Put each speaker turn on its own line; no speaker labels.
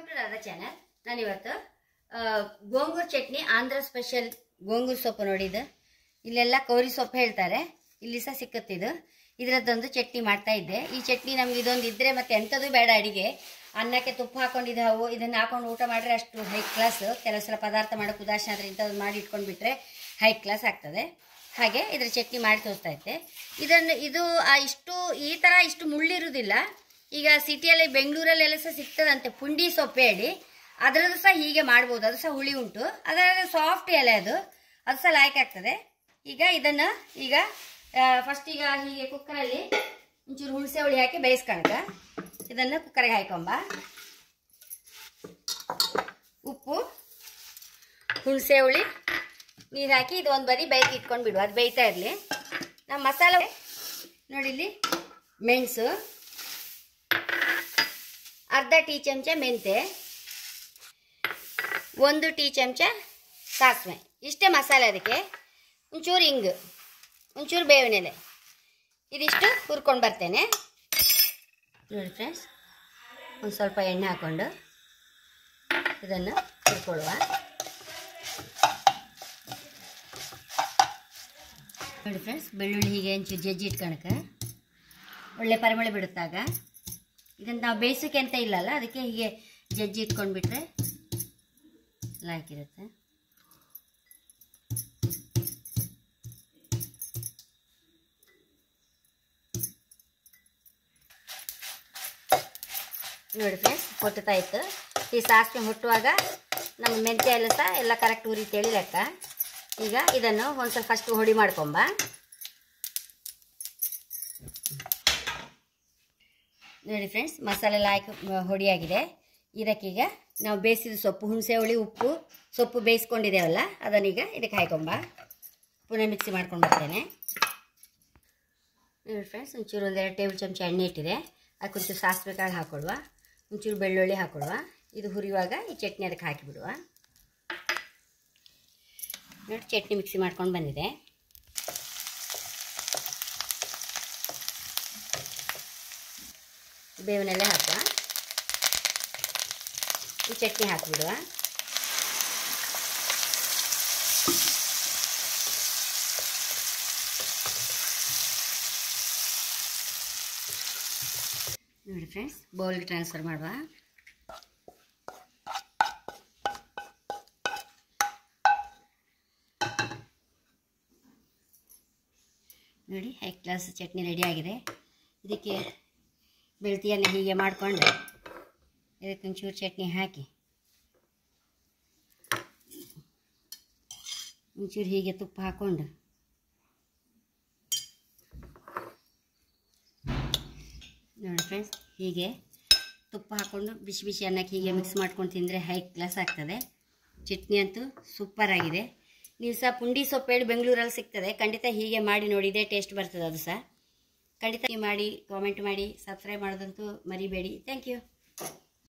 to Radha channel ನಾನಿವತ್ತು ಆ, gongura chutney Andhra special gongura ಸೊಪ್ಪು ನೋಡಿದ್ದು ಇಲ್ಲೆಲ್ಲ ಕೌರಿ ಸೊಪ್ಪು ಹೇಳ್ತಾರೆ ಇಲ್ಲಿ ಸಹ ಸಿಕ್ಕತ್ತಿದು ಇದರದ್ದೊಂದು ಚಟ್ನಿ ಮಾಡ್ತಾ ಇದ್ದೆ ಈ ಚಟ್ನಿ ನಮ್ಗೆ ಇದೊಂದು ಇದ್ರೆ ಮತ್ತೆ ಎಂಥದ್ದು ಬೇಡ ಅಡಿಗೆ ಅನ್ನಕ್ಕೆ ತುಪ್ಪ ಹಾಕೊಂಡಿದ್ದಾವು ಇದನ್ನ ಹಾಕೊಂಡು ಊಟ ಮಾಡಿದ್ರೆ ಅಷ್ಟು ಹೈ ಕ್ಲಾಸ್ ಕೆಲವು ಸಲ ಪದಾರ್ಥ ಮಾಡೋಕೆ ಉದಾಸೀನ ಆದರೆ ಇಂಥದ್ದು ಮಾಡಿ ಇಟ್ಕೊಂಡು ಬಿಟ್ರೆ ಹೈ ಕ್ಲಾಸ್ ಆಗ್ತದೆ ಹಾಗೆ ಇದ್ರ ಚಟ್ನಿ ಮಾಡಿ ತೋರಿಸ್ತಾ ಇದ್ದೆ ಇದನ್ನು ಇದು ಆ ಇಷ್ಟು ಈ ಥರ ಇಷ್ಟು ಮುಳ್ಳಿರುವುದಿಲ್ಲ ಈಗ ಸಿಟಿಯಲ್ಲಿ ಬೆಂಗಳೂರಲ್ಲೆಲ್ಲ ಸಹ ಸಿಗ್ತದಂತೆ ಪುಂಡಿ ಸೊಪ್ಪೆ ಹೇಳಿ ಅದರದ್ದು ಸಹ ಹೀಗೆ ಮಾಡ್ಬೋದು ಅದು ಸಹ ಹುಳಿ ಉಂಟು ಅದರ ಸಾಫ್ಟ್ ಎಲೆ ಅದು ಅದು ಸಹ ಲಾಯ್ಕ್ ಆಗ್ತದೆ ಈಗ ಇದನ್ನು ಈಗ ಫಸ್ಟ್ ಈಗ ಹೀಗೆ ಕುಕ್ಕರಲ್ಲಿ ಒಂಚೂರು ಹುಣಸೆ ಹುಳಿ ಹಾಕಿ ಬೇಯಿಸ್ಕೊಳಕ ಇದನ್ನು ಕುಕ್ಕರ್ಗೆ ಹಾಕೊಂಬ ಉಪ್ಪು ಹುಣಸೆ ಹುಳಿ ನೀರು ಹಾಕಿ ಇದು ಒಂದು ಬದಿ ಬೇಯ್ಕೆ ಇಟ್ಕೊಂಡು ಬಿಡು ಅದು ಬೇಯ್ತಾ ಇರಲಿ ನಮ್ಮ ಮಸಾಲೆ ನೋಡಿ ಇಲ್ಲಿ ಮೆಣಸು ಅರ್ಧ ಟೀ ಚಮಚ ಮೆಂತೆ ಒಂದು ಟೀ ಚಮಚ ಸಾಸಿವೆ ಇಷ್ಟೇ ಮಸಾಲೆ ಅದಕ್ಕೆ ಒಂಚೂರು ಹಿಂಗು ಒಂಚೂರು ಬೇವಿನ ಎಲೆ ಇದಿಷ್ಟು ಹುರ್ಕೊಂಡು ಬರ್ತೇನೆ ನೋಡಿ ಫ್ರೆಂಡ್ಸ್ ಒಂದು ಸ್ವಲ್ಪ ಎಣ್ಣೆ ಹಾಕ್ಕೊಂಡು ಇದನ್ನು ಹುರ್ಕೊಳ್ಳುವ ನೋಡಿ ಫ್ರೆಂಡ್ಸ್ ಬೆಳ್ಳುಳ್ಳಿ ಹೀಗೆ ಒಂಚೂರು ಜಜ್ಜಿ ಇಟ್ಕೊಳಕ ಒಳ್ಳೆ ಪರಿಮಳ ಬಿಡುತ್ತಾಗ ಇದನ್ನು ನಾವು ಬೇಯಿಸೋಕೆ ಅಂತ ಇಲ್ಲಲ್ಲ ಅದಕ್ಕೆ ಹೀಗೆ ಜಜ್ಜಿ ಇಟ್ಕೊಂಡು ಬಿಟ್ರೆ ಲಾಯ್ಕಿರುತ್ತೆ ನೋಡಿ ಫ್ರೆಂಡ್ಸ್ ಹೊಟ್ಟುತ್ತಾ ಇತ್ತು ಈ ಸಾಸಿವೆ ಹುಟ್ಟುವಾಗ ನಮ್ಮ ಮೆಂತ್ಯ ಎಲ್ಲ ಸಹ ಎಲ್ಲ ಕರೆಕ್ಟ್ ಉರಿತೇಳಿ ಲೆಕ್ಕ ಈಗ ಇದನ್ನು ಒಂದು ಸ್ವಲ್ಪ ಫಸ್ಟ್ ಹೊಡಿ ಮಾಡ್ಕೊಂಬ ನೋಡಿ ಫ್ರೆಂಡ್ಸ್ ಮಸಾಲೆ ಎಲ್ಲ ಹಾಕಿ ಮ- ಹೊಡಿಯಾಗಿದೆ ಇದಕ್ಕೀಗ ನಾವು ಬೇಯಿಸಿದ ಸೊಪ್ಪು ಹುಣಸೆ ಹುಳಿ ಉಪ್ಪು ಸೊಪ್ಪು ಬೇಯಿಸ್ಕೊಂಡಿದ್ದೇವಲ್ಲ ಅದನ್ನೀಗ ಇದಕ್ಕೆ ಹಾಕೊಂಬ ಪುನಃ ಮಿಕ್ಸಿ ಮಾಡ್ಕೊಂಡು ಬರ್ತೇನೆ ನೋಡಿ ಫ್ರೆಂಡ್ಸ್ ಒಂಚೂರು ಒಂದೆರಡು ಟೇಬಲ್ ಚಮಚ ಎಣ್ಣೆ ಇಟ್ಟಿದೆ ಅದಕ್ಕೆ ಒಂಚೂರು ಸಾಸಿವೆ ಕಾಳು ಹಾಕೊಳ್ಳುವ ಒಂಚೂರು ಬೆಳ್ಳುಳ್ಳಿ ಹಾಕೊಳ್ಳುವ ಇದು ಹುರಿಯುವಾಗ ಈ ಚಟ್ನಿ ಅದಕ್ಕೆ ಹಾಕಿಬಿಡುವ ನೋಡಿ ಚಟ್ನಿ ಮಿಕ್ಸಿ ಮಾಡ್ಕೊಂಡು ಬಂದಿದೆ ಬೇವಿನೆಲೆ ಹಾಕುವ ಈ ಚಟ್ನಿ ಹಾಕಿಬಿಡುವ ನೋಡಿ ಫ್ರೆಂಡ್ಸ್ ಬೌಲ್ಗೆ ಟ್ರಾನ್ಸ್ಫರ್ ಮಾಡುವ ನೋಡಿ ಹೈ ಕ್ಲಾಸ್ ಚಟ್ನಿ ರೆಡಿ ಆಗಿದೆ ಇದಕ್ಕೆ ಬೆಳ್ತಿಯನ್ನು ಹೀಗೆ ಮಾಡಿಕೊಂಡು ಇದಕ್ಕೆ ಒಂಚೂರು ಚಟ್ನಿ ಹಾಕಿ ಒಂಚೂರು ಹೀಗೆ ತುಪ್ಪ ಹಾಕ್ಕೊಂಡು ನೋಡಿ ಫ್ರೆಂಡ್ಸ್ ಹೀಗೆ ತುಪ್ಪ ಹಾಕ್ಕೊಂಡು ಬಿಸಿ ಬಿಸಿ ಅನ್ನಕ್ಕೆ ಹೀಗೆ ಮಿಕ್ಸ್ ಮಾಡ್ಕೊಂಡು ತಿಂದರೆ ಹೈ ಕ್ಲಾಸ್ ಆಗ್ತದೆ ಚಟ್ನಿ ಅಂತೂ ಸೂಪರ್ ಆಗಿದೆ ನೀವು ಸಹ ಪುಂಡಿ ಸೊಪ್ಪು ಹೇಳಿ ಬೆಂಗಳೂರಲ್ಲಿ ಸಿಗ್ತದೆ ಖಂಡಿತ ಹೀಗೆ ಮಾಡಿ ನೋಡಿ ಇದೇ ಟೇಸ್ಟ್ ಬರ್ತದೆ ಅದು ಸಹ ಖಂಡಿತ ಮಾಡಿ ಕಾಮೆಂಟ್ ಮಾಡಿ ಸಬ್ಸ್ಕ್ರೈಬ್ ಮಾಡೋದಂತೂ ಮರಿಬೇಡಿ ಥ್ಯಾಂಕ್ ಯು